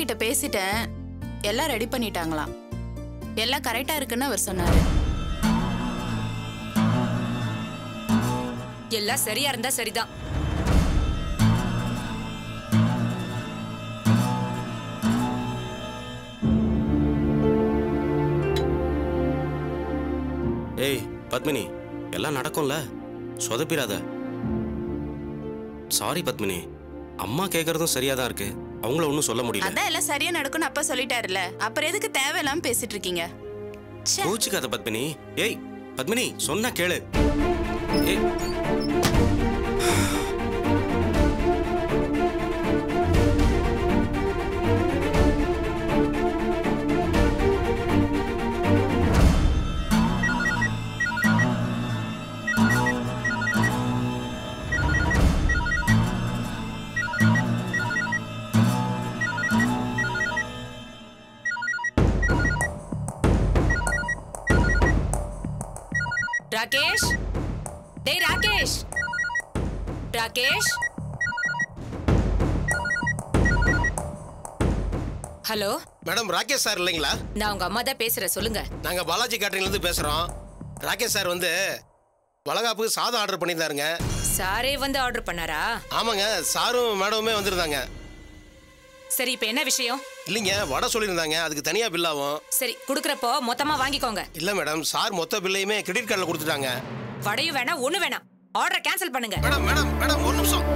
கிட்ட பேசிட்டேன் எல்லாம் ரெடி பண்ணிட்டாங்களாம் எல்லாம் கரெக்டா இருக்குன்னு அவர் சொன்னாரு எல்லாம் சரியா இருந்தா சரிதான் ஏய் பத்மினி எல்லாம் நடக்கும்ல சொதப்பிடாத சாரி பத்மினி அம்மா கேட்கறதும் சரியா தான் இருக்கு அவங்கள ஒன்றும் சொல்ல முடியல அதான் எல்லாம் சரியா நடக்கும்னு அப்பா சொல்லிட்டாருல அப்புறம் எதுக்கு தேவையில்லாம பேசிட்டு இருக்கீங்க ச்சே. கோச்சுக்காத பத்மினி ஏய் பத்மினி சொன்னா கேளு ஏய் ராகேஷ் டேய் Rakesh Rakesh hello madam Rakesh sir இல்லைங்களா நான் உங்க அம்மா தான் பேசுறேன் சொல்லுங்க நாங்க பாலாஜி கேட்டரிங்ல இருந்து பேசுறோம் ராகேஷ் சார் வந்து வளகாப்புக்கு சாதம் ஆர்டர் பண்ணியிருந்தாருங்க சாரே வந்து ஆர்டர் பண்ணாரா ஆமாங்க சாரும் மேடமுமே வந்திருந்தாங்க சரி இப்ப என்ன விஷயம் இல்லைங்க வடை சொல்லியிருந்தாங்க அதுக்கு தனியா பில் ஆகும் சரி குடுக்கறப்போ மொத்தமா வாங்கிக்கோங்க இல்ல மேடம் சார் மொத்த பில்லையுமே கிரெடிட் கார்டில் கொடுத்துட்டாங்க வடையும் வேணாம் ஒண்ணு வேணாம் ஆர்டர் கேன்சல் பண்ணுங்க மேடம் மேடம் மேடம் ஒரு நிமிஷம்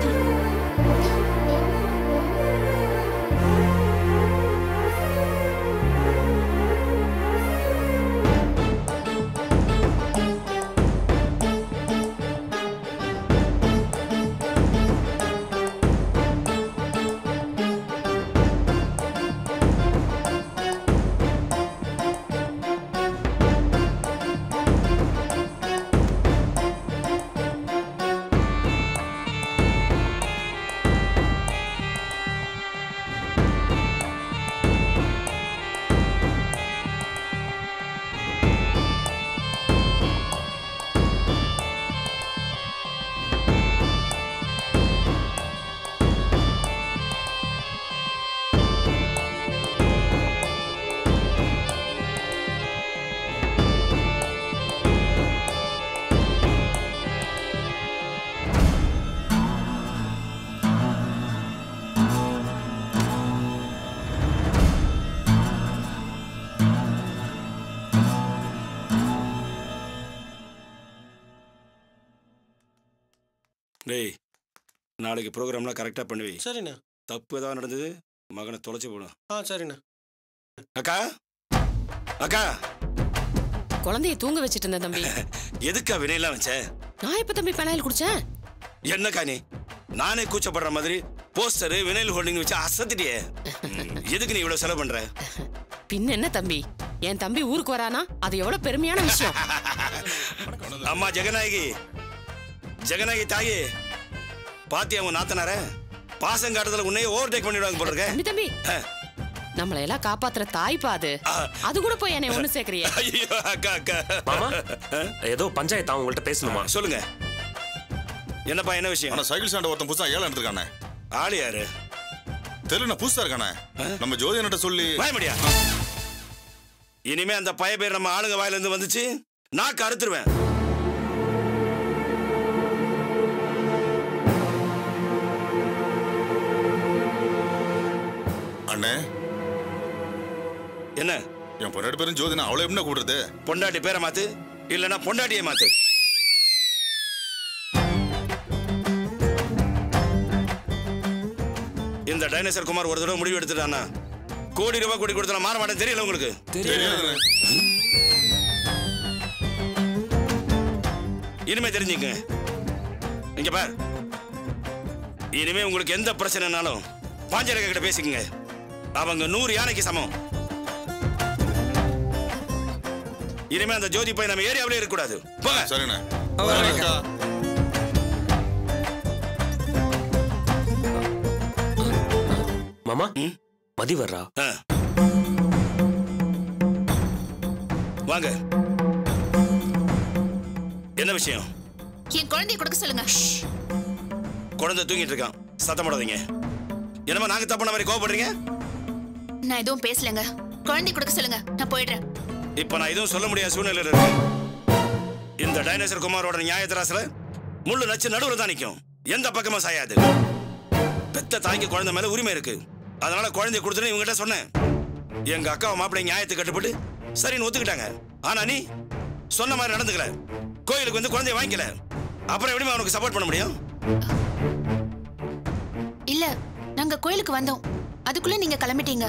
டேய் நாளைக்கு ப்ரோக்ராம்லாம் கரெக்டாக பண்ணுவி சரிண்ணா தப்பு ஏதாவது நடந்தது மகனை தொலைச்சு போடும் ஆ சரிண்ணா அக்கா அக்கா குழந்தைய தூங்க வச்சிட்டு இருந்தேன் தம்பி எதுக்கா வினையெல்லாம் வச்ச நான் எப்ப தம்பி பெனாயில் குடிச்சேன் என்னக்கா நீ நானே கூச்சப்படுற மாதிரி போஸ்டரு வினைல் ஹோல்டிங் வச்சு அசத்திட்டியே ம், எதுக்கு நீ இவ்வளவு செலவு பண்ற பின்ன என்ன தம்பி என் தம்பி ஊருக்கு வரானா அது எவ்வளவு பெருமையான விஷயம் அம்மா ஜெகநாயகி ஜெகநாயகி தாயி பாத்தி அவங்க நாத்தனார பாசம் காட்டுறதுல உன்னையே ஓவர்டேக் பண்ணிடுவாங்க போல இருக்க தம்பி தம்பி ஆ. நம்மளை எல்லாம் காப்பாத்துற தாய்ப்பா அது ஆ. அது கூட போய் என்னை ஒண்ணு சேர்க்கறியே ஐயோ அக்கா அக்கா மாமா ஏதோ பஞ்சாயத்து உங்கள்ட்ட பேசணுமா சொல்லுங்க என்னப்பா என்ன விஷயம் ஆனா சைக்கிள் ஸ்டாண்ட் ஒருத்தன் புதுசா ஏழை எடுத்துருக்கானே ஆளு யாரு தெரியல புதுசா இருக்கானே நம்ம ஜோதியன்கிட்ட சொல்லி பயமடியா இனிமே அந்த பய பேர் நம்ம ஆளுங்க வாயில இருந்து வந்துச்சு நான் அறுத்துருவேன் அண்ணே என்ன என் பொண்டாட்டி பேரும் ஜோதினா அவளை எப்படி கூப்பிடுறது பொண்டாட்டி பேரை மாத்து இல்லைன்னா பொண்டாட்டியை மாத்து இந்த டைனோசர் குமார் ஒரு தடவை முடிவு எடுத்துட்டானா கோடி ரூபாய் கோடி கொடுத்தா மாற மாட்டேன் தெரியல உங்களுக்கு தெரியாதுண்ணே இனிமே தெரிஞ்சுங்க இங்க பார் இனிமே உங்களுக்கு எந்த பிரச்சனைனாலும் பாஞ்சரக கிட்ட பேசிக்கங்க அவங்க நூறு யானைக்கு சமம் இனிமே அந்த ஜோதி பையன் நம்ம ஏரியாவிலே இருக்கக்கூடாது போங்க சரிண்ணே மாமா மதி வர்றா ஆ. வாங்க என்ன விஷயம் என் குழந்தைய கொடுக்க சொல்லுங்க குழந்தை தூங்கிட்டு இருக்கான் சத்தம் போடாதீங்க என்னமா நாங்க தப்பான மாதிரி கோவப்படுறீங்க நான் எதுவும் பேசலங்க குழந்தை கொடுக்க சொல்லுங்க நான் போயிடுறேன் இப்ப நான் எதுவும் சொல்ல முடியாத சூழ்நிலையில இருக்கேன் இந்த டைனோசர் குமாரோட நியாயத்தராசுல முள்ளு நச்சு நடுவுல தான் நிக்கும் எந்த பக்கமும் சாயாது பெத்த தாய்க்கு குழந்தை மேல உரிமை இருக்கு அதனால குழந்தைய கொடுத்துன்னு இவங்ககிட்ட சொன்னேன் எங்க அக்காவை மாப்பிள்ளை நியாயத்தை கட்டுப்பட்டு சரின்னு ஒத்துக்கிட்டாங்க ஆனா நீ சொன்ன மாதிரி நடந்துக்கல கோயிலுக்கு வந்து குழந்தைய வாங்கிக்கல அப்புறம் எப்படிமா அவனுக்கு சப்போர்ட் பண்ண முடியும் இல்ல நாங்க கோயிலுக்கு வந்தோம் அதுக்குள்ள நீங்க கிளம்பிட்டீங்க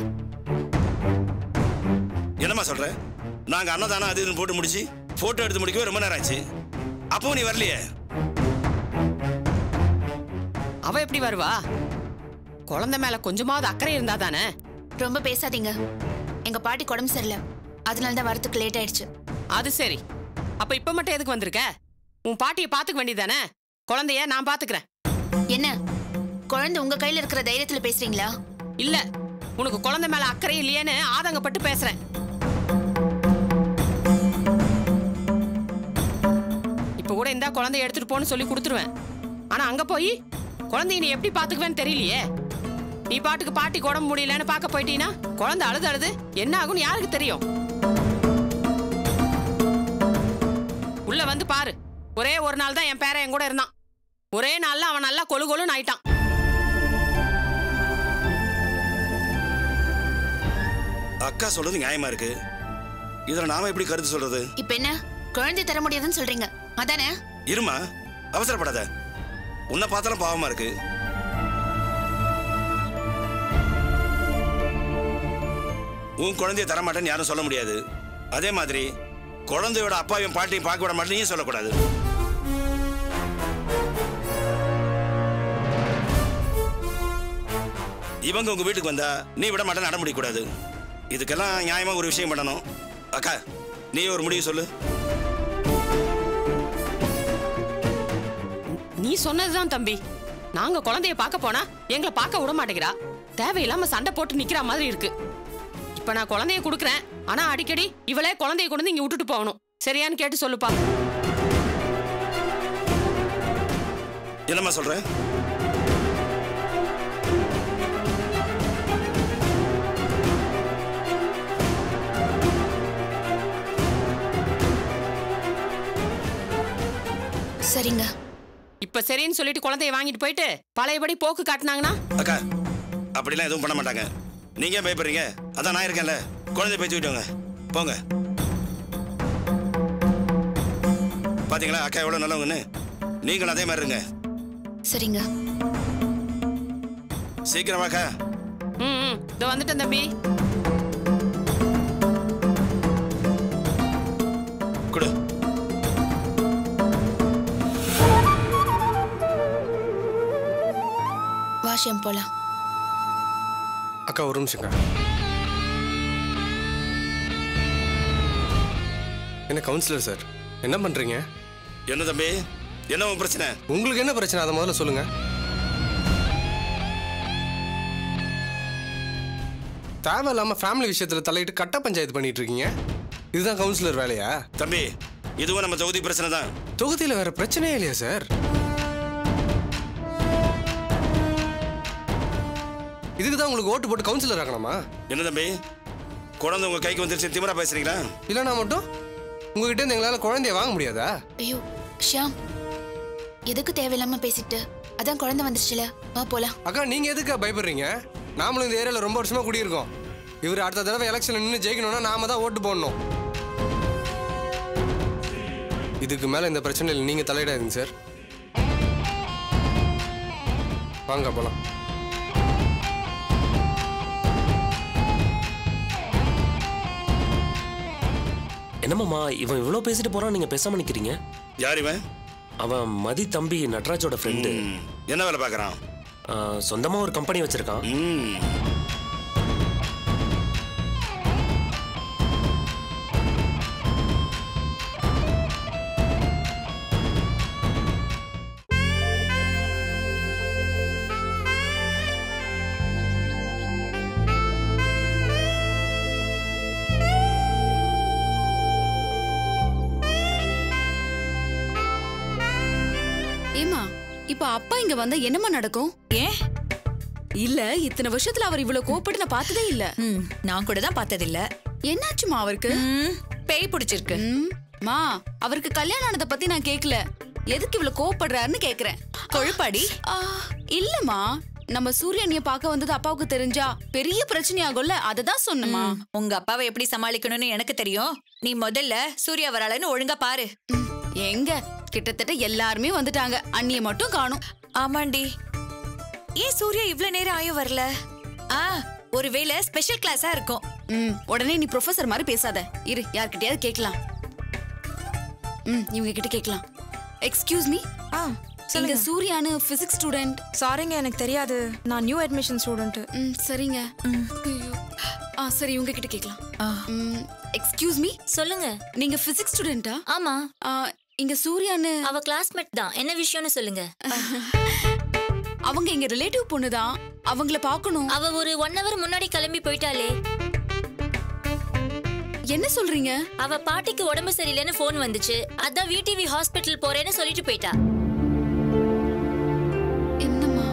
என்னம்மா சொல்ற நாங்க அன்னதானம் அது இதுன்னு போட்டு முடிச்சு போட்டோ எடுத்து முடிக்கவே ரொம்ப நேரம் ஆச்சு அப்பவும் நீ வரலையே அவ எப்படி வருவா குழந்தை மேல கொஞ்சமாவது அக்கறை இருந்தா தானே ரொம்ப பேசாதீங்க எங்க பாட்டி உடம்பு சரியில்லை அதனால தான் வரத்துக்கு லேட் ஆயிடுச்சு அது சரி அப்ப இப்ப மட்டும் எதுக்கு வந்திருக்க உன் பாட்டியை பாத்துக்க வேண்டியதானே குழந்தைய நான் பாத்துக்கிறேன் என்ன குழந்தை உங்க கையில இருக்கிற தைரியத்துல பேசுறீங்களா இல்ல உனக்கு குழந்தை மேல அக்கறை இல்லையேன்னு ஆதங்கப்பட்டு பேசுறேன் இப்ப கூட இந்தா குழந்தைய எடுத்துட்டு போன்னு சொல்லி கொடுத்துருவேன் ஆனா அங்க போய் குழந்தைய நீ எப்படி பாத்துக்குவேன்னு தெரியலையே நீ பாட்டுக்கு பாட்டி உடம்பு முடியலன்னு பார்க்க போயிட்டீன்னா குழந்தை அழுது அழுது என்ன ஆகும்னு யாருக்கு தெரியும் உள்ள வந்து பாரு ஒரே ஒரு நாள் தான் என் பேரன் என் கூட இருந்தான் ஒரே நாள்ல அவன் நல்லா கொழு கொழுன்னு ஆயிட்டான் அக்கா சொல்றது நியாயமா இருக்கு இதுல நாம எப்படி கருத்து சொல்றது இப்ப என்ன குழந்தை தர முடியாதுன்னு சொல்றீங்க அதானே இருமா அவசரப்படாத உன்னை பார்த்தாலும் பாவமா இருக்கு உன் குழந்தைய தர மாட்டேன்னு யாரும் சொல்ல முடியாது அதே மாதிரி குழந்தையோட அப்பாவையும் பாட்டியும் பார்க்க விட மாட்டேன்னு நீயும் சொல்லக்கூடாது இவங்க உங்க வீட்டுக்கு வந்தா நீ விட மாட்டேன்னு அடம் முடிக்கூடாது இதுக்கெல்லாம் நியாயமா ஒரு விஷயம் பண்ணணும் அக்கா நீ ஒரு முடிவு சொல்லு நீ சொன்னதுதான் தம்பி நாங்க குழந்தைய பார்க்க போனா எங்களை பார்க்க விட மாட்டேங்கிறா தேவையில்லாம சண்டை போட்டு நிக்கிற மாதிரி இருக்கு இப்ப நான் குழந்தைய குடுக்கறேன் ஆனா அடிக்கடி இவளே குழந்தைய கொண்டு வந்து இங்க விட்டுட்டு போகணும் சரியான்னு கேட்டு சொல்லுப்பா என்னம்மா சொல்ற சரிங்க இப்ப சரின்னு சொல்லிட்டு குழந்தைய வாங்கிட்டு போயிட்டு பழையபடி போக்கு காட்டினாங்கன்னா அக்கா அப்படிலாம் எதுவும் பண்ண மாட்டாங்க நீங்க ஏன் பயப்படுறீங்க அதான் நான் இருக்கேன்ல குழந்தைய பேச்சு விட்டுவாங்க போங்க பாத்தீங்களா அக்கா எவ்வளவு நல்லவங்கன்னு நீங்களும் அதே மாதிரி இருங்க சரிங்க சீக்கிரமா அக்கா ம் ம், இதோ வந்துட்டேன் தம்பி கொடு வாஷம் போலாம் அக்கா ஒரு நிமிஷம்க்கா என்ன கவுன்சிலர் சார் என்ன பண்றீங்க என்ன தம்பி என்ன உன் பிரச்சனை உங்களுக்கு என்ன பிரச்சனை அதை முதல்ல சொல்லுங்க தேவையில்லாம ஃபேமிலி விஷயத்துல தலையிட்டு கட்ட பஞ்சாயத்து பண்ணிட்டு இருக்கீங்க இதுதான் கவுன்சிலர் வேலையா தம்பி இதுவும் நம்ம தொகுதி பிரச்சனை தான் தொகுதியில வேற பிரச்சனையே இல்லையா சார் இதுக்கு தான் உங்களுக்கு ஓட்டு போட்டு கவுன்சிலர் ஆகணுமா என்ன தம்பி குழந்தை உங்க கைக்கு வந்துருச்சு திமிரா பேசுறீங்களா இல்லைனா மட்டும் உங்ககிட்ட இருந்து எங்களால குழந்தைய வாங்க முடியாதா ஐயோ ஷியாம் எதுக்கு தேவையில்லாம பேசிட்டு அதான் குழந்தை வந்துருச்சுல வா போலாம் அக்கா நீங்க எதுக்கு பயப்படுறீங்க நாமளும் இந்த ஏரியால ரொம்ப வருஷமா குடியிருக்கோம் இவர் அடுத்த தடவை எலெக்ஷன்ல நின்று ஜெயிக்கணும்னா நாம தான் ஓட்டு போடணும் இதுக்கு மேல இந்த பிரச்சனையில் நீங்க தலையிடாதீங்க சார் வாங்க போலாம் என்னமாமா இவன் இவ்வளவு பேசிட்டு போறான் நீங்க பேசாம நிக்கிறீங்க யார் இவன் அவன் மதி தம்பி நட்ராஜோட ஃப்ரெண்டு ம், என்ன வேலை பார்க்கறான் சொந்தமா ஒரு கம்பெனி வச்சிருக்கான் ம் ஏமா இப்ப அப்பா இங்க வந்தா என்னம்மா நடக்கும் ஏன் இல்ல இத்தனை வருஷத்துல அவர் இவ்வளவு கோவப்பட்டு நான் பார்த்ததே இல்ல ம் நான் கூட தான் பார்த்ததில்ல என்னாச்சுமா அவருக்கு ம் பேய் பிடிச்சிருக்கு ம், மா அவருக்கு கல்யாணம் ஆனதை பத்தி நான் கேக்கல எதுக்கு இவ்வளவு கோவப்படுறாருன்னு கேக்குறேன் கொழுப்பாடி ஆ, இல்லம்மா நம்ம சூரியனிய பார்க்க வந்தது அப்பாவுக்கு தெரிஞ்சா பெரிய பிரச்சனை ஆகும்ல அததான் சொன்னமா உங்க அப்பாவை எப்படி சமாளிக்கணும்னு எனக்கு தெரியும் நீ முதல்ல சூர்யா வராளன்னு ஒழுங்கா பாரு எங்க கிட்டத்தட்ட எல்லாருமே வந்துட்டாங்க அண்ணிய மட்டும் காணும் ஆமாண்டி ஏன் சூர்யா இவ்ளோ நேரம் ஆயும் வரல ஆ ஒருவேளை ஸ்பெஷல் கிளாஸா இருக்கும் ம் உடனே நீ ப்ரொஃபசர் மாதிரி பேசாத இரு யார்கிட்டயாவது கேட்கலாம் ம் இவங்க கிட்ட கேட்கலாம் எக்ஸ்கியூஸ் மீ ஆ இங்க சொல்லுங்க சூர்யானு பிசிக்ஸ் ஸ்டூடெண்ட் சாரிங்க எனக்கு தெரியாது நான் நியூ அட்மிஷன் ஸ்டூடெண்ட் ம் சரிங்க ஐயோ. ஆ சரி இவங்க கிட்ட கேட்கலாம் ம் எக்ஸ்கியூஸ் மீ சொல்லுங்க நீங்க பிசிக்ஸ் ஸ்டூடெண்டா ஆமா இங்க சூர்யானு அவ கிளாஸ்மேட் தான் என்ன விஷயம்னு சொல்லுங்க அவங்க எங்க ரிலேட்டிவ் பொண்ணுதான் அவங்கள பார்க்கணும் அவ ஒரு ஒன் ஹவர் முன்னாடி கிளம்பி போயிட்டாளே என்ன சொல்றீங்க அவ பாட்டிக்கு உடம்பு சரியில்லைன்னு ஃபோன் வந்துச்சு அதான் விடிவி ஹாஸ்பிட்டல் போறேன்னு சொல்லிட்டு போயிட்டா என்னம்மா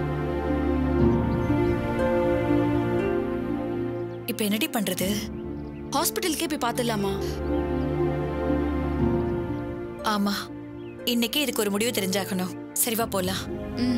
இப்ப என்னடி பண்றது ஹாஸ்பிட்டலுக்கே போய் பார்த்துடலாமா ஆமா இன்னைக்கு இதுக்கு ஒரு முடிவு தெரிஞ்சாகணும் சரிவா போலாம் ம்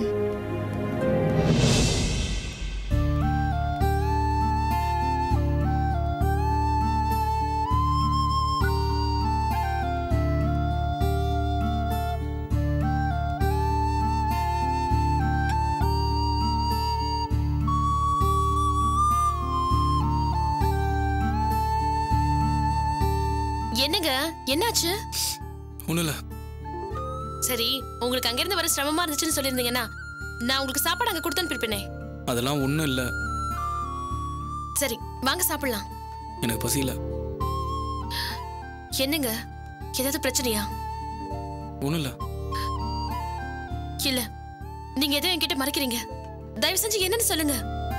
என்னங்க என்னாச்சு ஒன்றும் இல்லை சரி உங்களுக்கு அங்கிருந்து வர சிரமமா இருந்துச்சுன்னு சொல்லியிருந்தீங்கன்னா நான் உங்களுக்கு சாப்பாடு அங்க கொடுத்து அனுப்பியிருப்பேனே அதெல்லாம் ஒன்றும் இல்லை சரி வாங்க சாப்பிடலாம் எனக்கு பசி இல்லை என்னங்க ஏதாவது பிரச்சனையா ஒன்றும் இல்லை இல்ல நீங்க எதோ என்கிட்ட மறைக்கிறீங்க தயவு செஞ்சு என்னன்னு சொல்லுங்க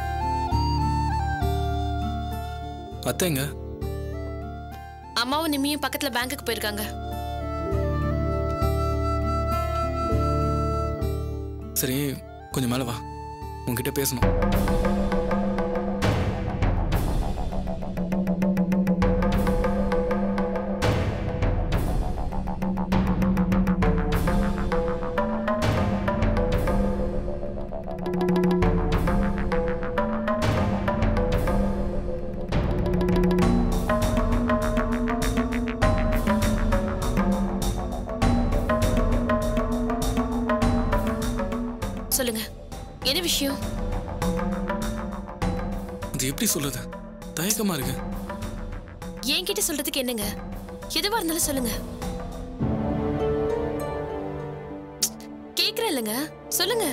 அத்தைங்க அம்மாவும் நிம்மியும் பக்கத்துல பேங்க்குக்கு போயிருக்காங்க சரி கொஞ்சம் மேலே வா உன்கிட்ட பேசணும் சொல்லுங்க என்ன விஷயம் அது எப்படி சொல்றது தயக்கமா இருக்கு என்கிட்ட சொல்றதுக்கு என்னங்க எதுவா இருந்தாலும் சொல்லுங்க கேக்குறேன் இல்லைங்க சொல்லுங்க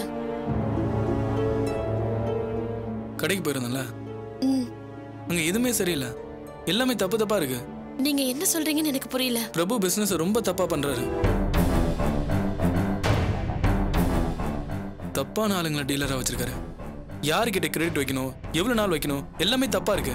கடைக்கு போயிருந்தேன்ல ம், அங்க எதுவுமே சரியில்லை எல்லாமே தப்பு தப்பா இருக்கு நீங்க என்ன சொல்றீங்கன்னு எனக்கு புரியல பிரபு பிசினஸ் ரொம்ப தப்பா பண்றாரு தப்பான ஆளுங்களை டீலரா வச்சிருக்காரு யாருக்கிட்ட கிரெடிட் வைக்கணும் எவ்வளவு நாள் வைக்கணும் எல்லாமே தப்பா இருக்கு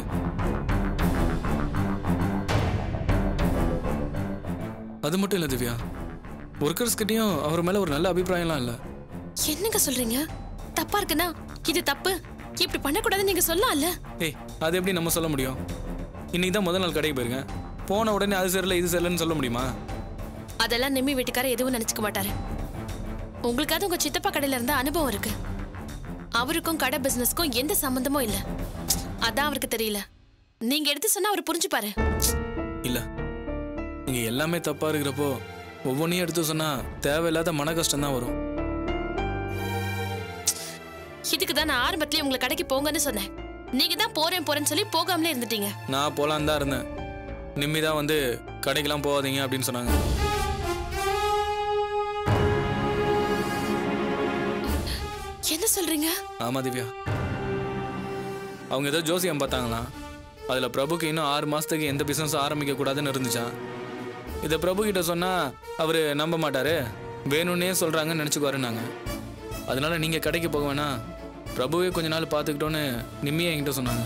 அது மட்டும் இல்ல திவ்யா ஒர்க்கர்ஸ் கிட்டயும் அவர் மேல ஒரு நல்ல அபிப்பிராயம்லாம் இல்ல என்னங்க சொல்றீங்க தப்பா இருக்குன்னா இது தப்பு இப்படி பண்ணக்கூடாதுன்னு நீங்க சொல்லலாம்ல ஏய் அது எப்படி நம்ம சொல்ல முடியும் இன்னைக்கு தான் முதல் நாள் கடைக்கு போயிருக்கேன் போன உடனே அது சரியில்லை இது சரியில்லைன்னு சொல்ல முடியுமா அதெல்லாம் நிம்மி வீட்டுக்காரர் எதுவும் நினைச்சுக்க மாட்டாரு உங்களுக்காவது உங்க சித்தப்பா கடையில இருந்த அனுபவம் இருக்கு அவருக்கும் கடை பிசினஸ்க்கும் எந்த சம்பந்தமும் இல்ல அதான் அவருக்கு தெரியல நீங்க எடுத்து சொன்னா அவர் புரிஞ்சுப்பாரு இல்ல இங்க எல்லாமே தப்பா இருக்கிறப்போ ஒவ்வொன்றையும் எடுத்து சொன்னா தேவையில்லாத மன கஷ்டம் தான் வரும் இதுக்கு தான் நான் ஆரம்பத்திலேயே உங்களை கடைக்கு போங்கன்னு சொன்னேன் நீங்க தான் போறேன் போறேன்னு சொல்லி போகாமலே இருந்துட்டீங்க நான் போலான்னு தான் இருந்தேன் நிம்மி தான் வந்து கடைக்கெல்லாம் போகாதீங்க அப்படின்னு சொன்னாங்க என்ன சொல்றீங்க ஆமா திவ்யா அவங்க ஏதோ ஜோசியம் பார்த்தாங்களாம் அதில் பிரபுக்கு இன்னும் ஆறு மாதத்துக்கு எந்த பிஸ்னஸும் ஆரம்பிக்க கூடாதுன்னு இருந்துச்சான் இதை பிரபு கிட்ட சொன்னால் அவர் நம்ப மாட்டாரு வேணும்னே சொல்கிறாங்கன்னு நினச்சிக்குவாருன்னாங்க அதனால நீங்கள் கடைக்கு போக வேணாம் பிரபுவே கொஞ்ச நாள் பார்த்துக்கிட்டோன்னு நிம்மியை என்கிட்ட சொன்னாங்க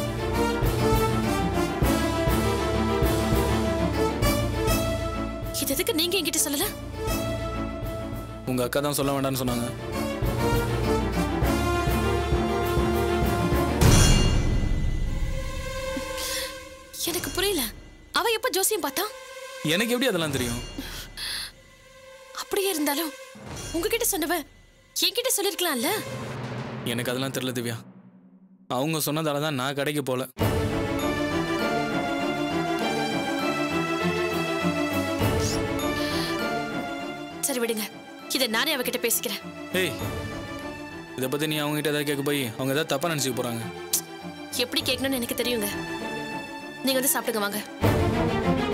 இது எதுக்கு நீங்க என்கிட்ட சொல்லல உங்கள் அக்கா தான் சொல்ல வேண்டாம்னு சொன்னாங்க எனக்கு புரியல அவ எப்ப ஜோசியம் பார்த்தா எனக்கு எப்படி அதெல்லாம் தெரியும் அப்படியே இருந்தாலும் உங்ககிட்ட சொன்னவ என்கிட்ட சொல்லிருக்கலாம்ல எனக்கு அதெல்லாம் தெரியல திவ்யா அவங்க சொன்னதால தான் நான் கடைக்கு போல சரி விடுங்க இதை நானே அவகிட்ட பேசிக்கிறேன் ஏய் இதை பத்தி நீ அவங்க கிட்ட ஏதாவது கேட்க போய் அவங்க ஏதாவது தப்பா நினைச்சுக்க போறாங்க எப்படி கேட்கணும்னு எனக்கு தெரியுங்க நீங்க வந்து சாப்பிடுங்க வாங்க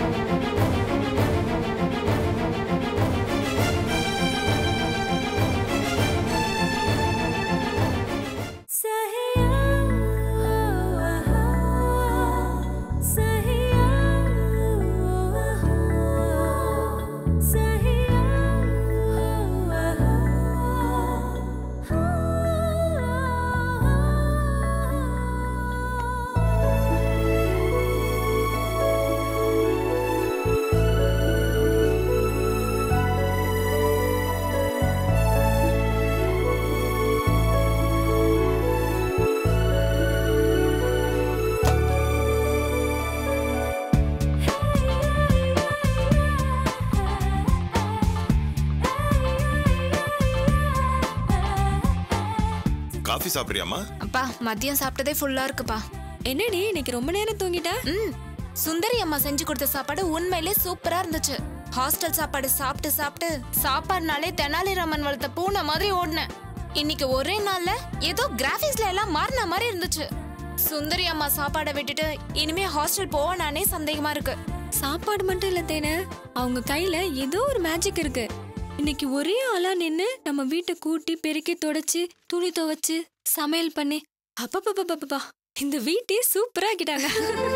காஃபி சாப்பிடுறியாமா அப்பா மதியம் சாப்பிட்டதே ஃபுல்லா இருக்குப்பா என்னடி இன்னைக்கு ரொம்ப நேரம் தூங்கிட்ட ம் சுந்தரி அம்மா செஞ்சு கொடுத்த சாப்பாடு உண்மையிலே சூப்பரா இருந்துச்சு ஹாஸ்டல் சாப்பாடு சாப்பிட்டு சாப்பிட்டு சாப்பாடுனாலே தெனாலிராமன் வளர்த்த பூனை மாதிரி ஓடினேன் இன்னைக்கு ஒரே நாள்ல ஏதோ கிராபிக்ஸ்ல எல்லாம் மாறின மாதிரி இருந்துச்சு சுந்தரி அம்மா சாப்பாடை விட்டுட்டு இனிமே ஹாஸ்டல் போவானே சந்தேகமா இருக்கு சாப்பாடு மட்டும் இல்ல தேனு அவங்க கையில ஏதோ ஒரு மேஜிக் இருக்கு இன்னைக்கு ஒரே ஆளா நின்னு நம்ம வீட்டை கூட்டி பெருக்கி தொடச்சு துணி துவைச்சு சமையல் பண்ணி அப்பப்பப்பப்பப்பா இந்த வீட்டே சூப்பரா ஆக்கிட்டாங்க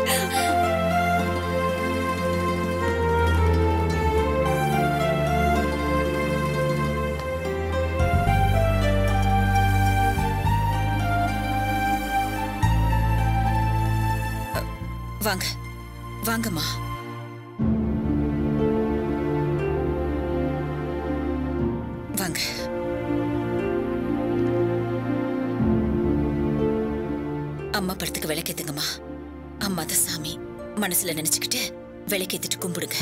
வாங்க வாங்கம்மா வாங்க அம்மா படத்துக்கு விளக்கேத்துங்கம்மா அம்மா தான் சாமி மனசுல நினைச்சுக்கிட்டு விளக்கேத்திட்டு கும்பிடுங்க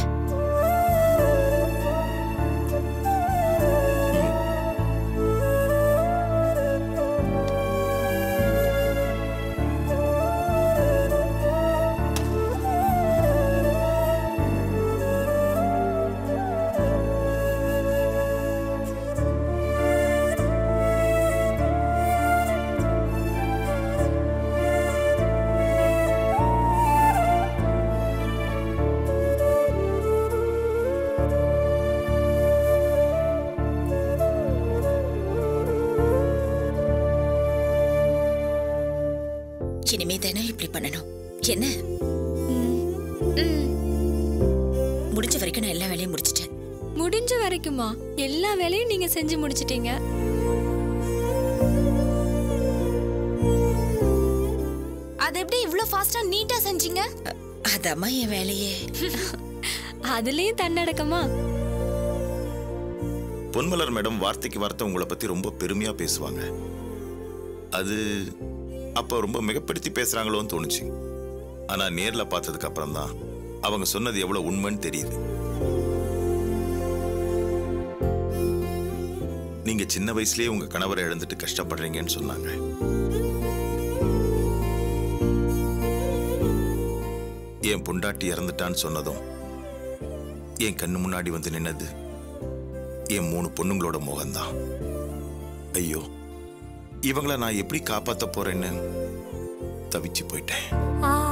இனிமே தினம் இப்படி பண்ணணும் என்ன முடிஞ்ச வரைக்கும் நான் எல்லா வேலையும் முடிச்சிட்டேன் முடிஞ்ச வரைக்குமா எல்லா வேலையும் நீங்க செஞ்சு முடிச்சிட்டீங்க அது எப்படி இவ்ளோ ஃபாஸ்டா நீட்டா செஞ்சீங்க அதம்மா என் வேலையே அதுலயும் தன்னடக்கமா பொன்மலர் மேடம் வார்த்தைக்கு வார்த்தை உங்களை பத்தி ரொம்ப பெருமையா பேசுவாங்க அது அப்ப ரொம்ப மிகப்படுத்தி பேசுறாங்களோன்னு தோணுச்சு ஆனா நேர்ல பார்த்ததுக்கு அப்புறம் தான் அவங்க சொன்னது எவ்வளவு உண்மைன்னு தெரியுது நீங்க சின்ன வயசுலயே உங்க கணவரை இழந்துட்டு கஷ்டப்படுறீங்கன்னு சொன்னாங்க என் பொண்டாட்டி இறந்துட்டான்னு சொன்னதும் என் கண்ணு முன்னாடி வந்து நின்னது என் மூணு பொண்ணுங்களோட முகம்தான் ஐயோ இவங்கள நான் எப்படி காப்பாத்த போறேன்னு தவிச்சு போயிட்டேன் ஆ